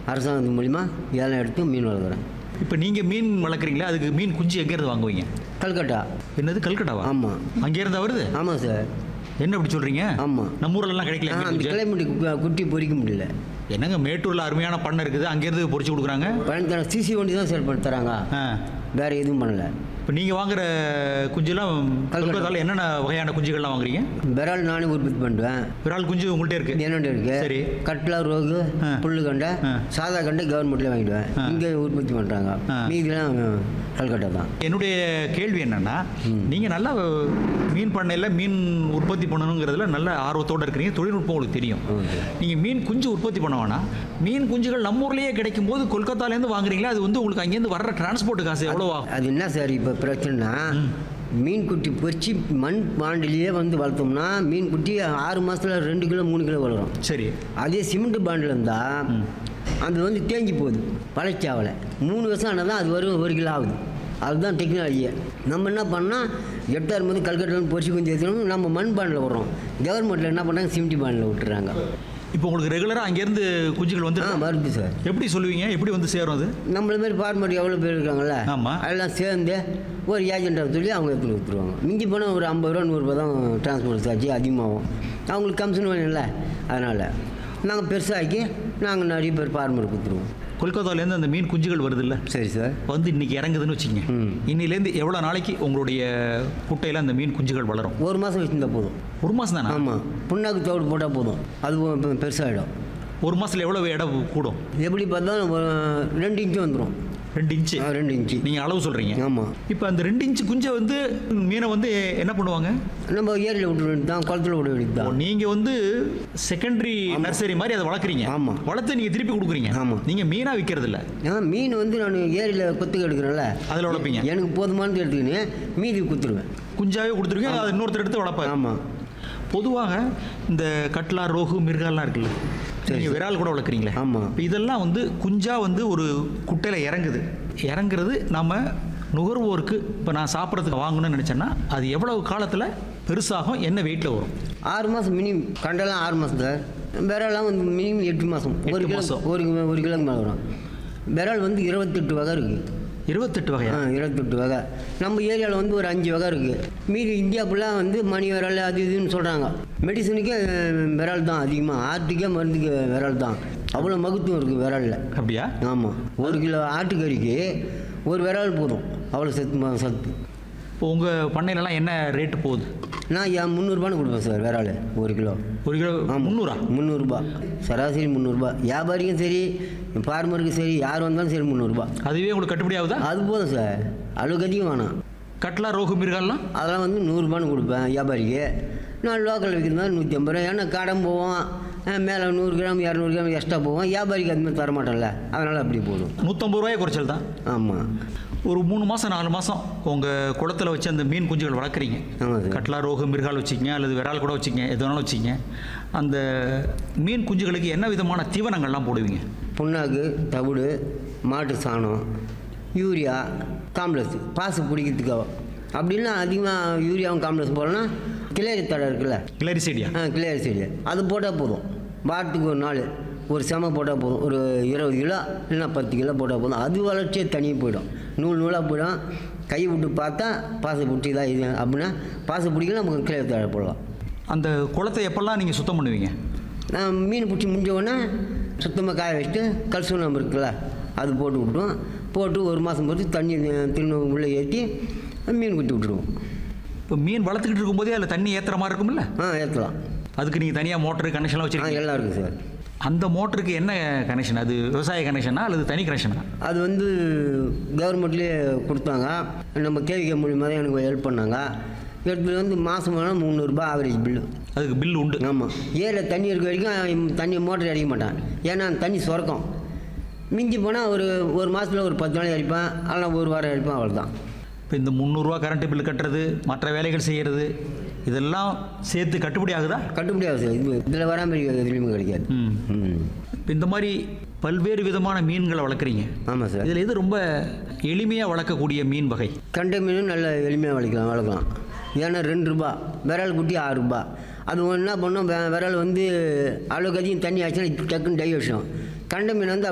அரசாங்கத்து மூலிமா ஏலம் எடுத்து மீன் வளர்க்குறேன் இப்போ நீங்கள் மீன் வளர்க்குறீங்களா அதுக்கு மீன் குஞ்சு எங்கேருந்து வாங்குவீங்க கல்கட்டா என்னது கல்கட்டாவா ஆமாம் அங்கேருந்து வருது ஆமாம் சார் என்ன இப்படி சொல்கிறீங்க ஆமா. நம்ம ஊர்லலாம் கிடைக்கல ஆ மீன் அந்த குஞ்சு. கிளைமேட்டு கு- குட்டி பொறிக்க முடியல என்னங்க மேட்டூரில் அருமையான பண்ணை இருக்குது அங்கேருந்து பொரிச்சு கொடுக்குறாங்க பயணத்தான சிசி வண்டி தான் சேல் பண்ணி தராங்க ஆ வேறு எதுவும் பண்ணல இப்போ நீங்கள் வாங்குற குஞ்சுலாம் கல்கட்டா. கல்கத்தாவில் என்னென்ன வகையான குஞ்சுகள்லாம் வாங்குறீங்க விரால் நானே உற்பத்தி பண்ணுவேன் விரால் குஞ்சு உங்கள்கிட்ட இருக்கு என்னென்ன இருக்கு சரி. கட்லா ரோகு ஆ. புல்லு கண்டை ஆ. சாதா கண்டை கவர்மெண்ட்ல வாங்கிடுவேன் ஆ. இங்கே உற்பத்தி பண்ணுறாங்க ஆ. மீதிலாம் கல்கட்டா தான் என்னுடைய கேள்வி என்னன்னா நீங்க நல்லா மீன் பண்ணையில் மீன் உற்பத்தி பண்ணணுங்கிறதுல நல்ல ஆர்வத்தோட இருக்கிறீங்க தொழில்நுட்பம் உங்களுக்கு தெரியும் ஓகே. நீங்க மீன் குஞ்சு உற்பத்தி பண்ண வேணாம் மீன் குஞ்சுகள் நம்ம ஊர்லயே கிடைக்கும் போது கொல்கத்தாலேருந்து வாங்குறீங்களா அது வந்து உங்களுக்கு அங்கேருந்து வர்ற டிரான்ஸ்போர்ட் காசு எவ்வளோ ஆகும் அது என்ன சார் இப்போ பிரச்சனைனா மீன் குட்டி பொறிச்சு மண் பாண்டிலேயே வந்து வளர்த்தோம்னா மீன் குட்டி ஆறு மாசத்துல ரெண்டு கிலோ மூணு கிலோ வளரும் சரி அதே சிமெண்ட் பாண்டில் இருந்தால் அது வந்து தேஞ்சு போகுது வளர்ச்சி ஆகலை மூணு வருஷம் ஆனால் தான் அது வரும் ஒரு கிலோ ஆகுது அதுதான் டெக்னாலஜியை நம்ம என்ன பண்ணால் எட்டாயிரம் வந்து கல்கட்டில் பொறிச்சு கொஞ்சம் ஏற்றணும் நம்ம மண் பாண்டில் விடுறோம் கவர்மெண்ட்டில் என்ன பண்ணாங்க சிமெண்ட் பாண்டில் விட்டுறாங்க இப்போ உங்களுக்கு ரெகுலராக அங்கேருந்து குஞ்சுகள் வந்து ஆ வருது சார் எப்படி சொல்லுவீங்க எப்படி வந்து சேரும் அது நம்மள மாதிரி ஃபார்மர் எவ்வளோ பேர் இருக்காங்கல்ல ஆமா. எல்லாம் சேர்ந்து ஒரு ஏஜென்ட்டை சொல்லி அவங்க எடுத்துகிட்டு கொடுத்துருவாங்க மிஞ்சி போனால் ஒரு ஐம்பது ரூபா நூறுரூபா தான் டிரான்ஸ்போர்ட் சார்ஜ் அதிகமாகும் அவங்களுக்கு கமிஷன் வேணும்ல அதனால் நாங்கள் பெருசாக்கி நாங்கள் நிறைய பேர் ஃபார்மர் கொடுத்துருவோம் கொல்கத்தாலேருந்து அந்த மீன் குஞ்சுகள் வருதுல்ல சரி சார் வந்து இன்னைக்கு இறங்குதுன்னு வச்சுங்க ம். இன்னிலேருந்து எவ்வளோ நாளைக்கு உங்களுடைய குட்டையில் அந்த மீன் குஞ்சுகள் வளரும் ஒரு மாதம் வச்சுருந்தா போதும் ஒரு மாதம் தானே ஆமாம் புண்ணாக்கு தவிடு போட்டால் போதும் அது பெ- பெருசாகிடும் ஒரு மாதத்தில் எவ்வளோ இடம் கூடும் எப்படி பார்த்தாலும் ஒரு ரெண்டு இன்ச்சு வந்துடும் ரெண்டு இன்ச்சு ரெண்டு இன்ச்சு நீங்கள் அளவு சொல்கிறீங்க ஆமாம் இப்போ அந்த ரெண்டு இன்ச்சு குஞ்சை வந்து மீனை வந்து என்ன பண்ணுவாங்க நம்ம ஏரியில் விட்டு வேண்டியது தான் குளத்துல விட வேண்டியது தான் நீங்கள் வந்து செகண்டரி நர்சரி மாதிரி அதை வளர்க்குறீங்க ஆமா. வளர்த்து நீங்கள் திருப்பி கொடுக்குறீங்க ஆமா. நீங்கள் மீனாக விற்கிறது இல்ல ஏன் மீன் வந்து நான் ஏரியில் கொத்துக்கு எடுக்கிறேன்ல அதில் வளர்ப்பீங்க எனக்கு போதுமானது எடுத்துக்கின்னு மீதி குத்துருவேன் குஞ்சாவே கொடுத்துருவீங்க அதை இன்னொருத்தர் எடுத்து வளர்ப்பாரு ஆமாம் பொதுவாக இந்த கட்லா ரோகு மிருகாலாம் இருக்குல்ல சரி, நீங்கள் சரி. விரால் கூட வளர்க்குறீங்களே ஆமா. இப்போ இதெல்லாம் வந்து குஞ்சா வந்து ஒரு குட்டையில் இறங்குது இறங்குறது நம்ம நுகர்வோருக்கு இப்போ நான் சாப்பிட்றதுக்கு வாங்கணும்னு நினச்சேன்னா அது எவ்வளவு காலத்தில் பெருசாகும் என்ன வெயிட்டில் வரும் ஆறு மாதம் மினிமம் கண்டெல்லாம் ஆறு மாதம் சார் விரலாம் வந்து மினிமம் எட்டு மாதம் ஒரு எட்டு கிலோ மாசம். ஒரு கிலோ ஒரு கிலோக்கு மேலே வரும் விரல் வந்து இருபத்தெட்டு வகை இருக்குது இருபத்தெட்டு ஆ வகையா இருபத்தெட்டு வகை நம்ம ஏரியாவில் வந்து ஒரு அஞ்சு வகை இருக்குது மீதி இந்தியா ஃபுல்லாக வந்து மணி விரல் அது இதுன்னு சொல்கிறாங்க மெடிசனுக்கே அஹ், விரல் தான் அதிகமாக ஆட்டுக்கே மருந்துக்கு விரல் தான் அவ்வளோ மகத்துவம் இருக்குது விரலில் அப்படியா ஆமாம் ஒரு கிலோ ஆட்டுக்கறிக்கு ஒரு விரல் போதும் அவ்வளோ சத்து ம- சத்து இப்போ உங்கள் பண்ணையிலலாம் என்ன ரேட்டு போகுது நான் ஏன் முந்நூறுபான்னு கொடுப்பேன் சார் விரால் ஒரு கிலோ ஒரு கிலோ ஆமாம். முந்நூறா முந்நூறுரூபா சராசரி முந்நூறுரூபா வியாபாரிக்கும் சரி ஃபார்மருக்கும் சரி யார் வந்தாலும் சரி முந்நூறுரூபா அதுவே உங்களுக்கு கட்டுப்படி ஆகுதா அது போதும் சார் அளவுக்கு அதிகம் வேணாம் கட்லா ரோகு மிருகாலாம் அதெல்லாம் வந்து நூறுரூபான்னு கொடுப்பேன் வியாபாரிக்கு நான் லோக்கல் விற்கிறதா நூற்றி ஐம்பது ரூபா ஏன்னா கடன் போவோம் அஹ் மேலே நூறு கிராம் இரநூறு கிராம் எக்ஸ்ட்ரா போவோம் வியாபாரிக்கு அது மாதிரி தர மாட்டோம்ல அதனால் அப்படி போதும் நூற்றம்பது ரூபாய் குறைச்சல் தான் ஆமாம் ஒரு மூணு மாதம் நாலு மாதம் உங்கள் குளத்துல வச்சு அந்த மீன் குஞ்சுகள் வளர்க்குறீங்க ஆமாம் சார் கட்லா ரோகு மிருகால் வச்சுக்கங்க அல்லது விரால் கூட வச்சுக்கங்க எது வேணாலும் வச்சுக்கங்க அந்த மீன் குஞ்சுகளுக்கு என்ன விதமான தீவனங்கள்லாம் போடுவீங்க புண்ணாக்கு தவிடு மாட்டு சாணம் யூரியா காம்ப்ளெக்ஸ் பாசு பிடிக்கிறதுக்காக அப்படின்னா அதிகமாக யூரியாவும் காம்ப்ளெக்ஸ் போடலாம் கிளேரி தடை இருக்குல்ல கிளரிசைடியா ஆ கிளியர் செடி அது போட்டால் போதும் வாரத்துக்கு ஒரு நாள் ஒரு செம போட்டால் போதும் ஒரு இருபது கிலோ இல்லைன்னா பத்து கிலோ போட்டால் போதும் அது வளர்ச்சியே தனியாக போயிடும் நூல் நூலாக போயிடும் கை விட்டு பார்த்தா பாசை பிடிச்சி தான் இது அப்படின்னா பாசை பிடிக்கல நமக்கு கிளியர் தழை போடலாம் அந்த குளத்தை எப்பெல்லாம் நீங்கள் சுத்தம் பண்ணுவீங்க நான் மீன் பிடிச்சி முடிஞ்ச உடனே சுத்தமாக காய வச்சுட்டு கல்சூனம் இருக்குல்ல அது போட்டு விட்டுருவோம் போட்டு ஒரு மாதம் பொறுத்து தண்ணி திரும்ப உள்ளே ஏற்றி மீன் குத்தி விட்டுருவோம் இப்போ மீன் வளர்த்துக்கிட்டு இருக்கும்போதே அதில் தண்ணி ஏற்றுற மாதிரி இருக்கும்ல ஆ ஏற்றலாம் அதுக்கு நீங்கள் தனியாக மோட்டரு கனெக்ஷன்லாம் ஆ வச்சுருக்கீங்க எல்லாம் இருக்குது சார் அந்த மோட்டருக்கு என்ன கனெக்ஷன் அது விவசாய கனெக்ஷனா அல்லது தனி கனெக்ஷனா அது வந்து கவர்மெண்ட்லேயே கொடுத்தாங்க நம்ம கேவிகே மூலியமாக தான் எனக்கு ஹெல்ப் பண்ணாங்க எடுத்துகிட்டு வந்து மாதம் வேணால் முந்நூறுரூபா ஆவரேஜ் பில்லு அதுக்கு பில் உண்டு ஆமாம் ஏரியில் தண்ணி இருக்க வரைக்கும் தண்ணி மோட்டர் அடிக்க மாட்டேன் ஏன்னா தண்ணி சுரக்கும் மிஞ்சி போனால் ஒரு ஒரு மாதத்தில் ஒரு பத்து நாளைக்கு அடிப்பேன் அல்ல ஒரு வாரம் அடிப்பேன் அவ்வளோதான் இப்போ இந்த முந்நூறுரூவா கரண்ட் பில் கட்டுறது மற்ற வேலைகள் செய்கிறது இதெல்லாம் சேர்த்து கட்டுப்படி ஆகுதா கட்டுப்படியாது சார் இது இதில் வராமல் எதுலேயுமே கிடைக்காது ம் ம் இப்போ இந்த மாதிரி பல்வேறு விதமான மீன்களை வளர்க்குறீங்க ஆமாம் சார் இதில் எது ரொம்ப எளிமையாக வளர்க்கக்கூடிய மீன் வகை கண்டை மீனும் நல்ல எளிமையாக வளர்க்கலாம் வளர்க்கலாம் ஏன்னா ரெண்டு ரூபா விரல் குட்டி ஆறு ரூபா அது ஒன்று என்ன பண்ணோம் வே- விரல் வந்து அளவுக்கு அதிகம் தண்ணி ஆச்சுன்னா டக்குன்னு டை வச்சிடும் கண்டை மீன் வந்து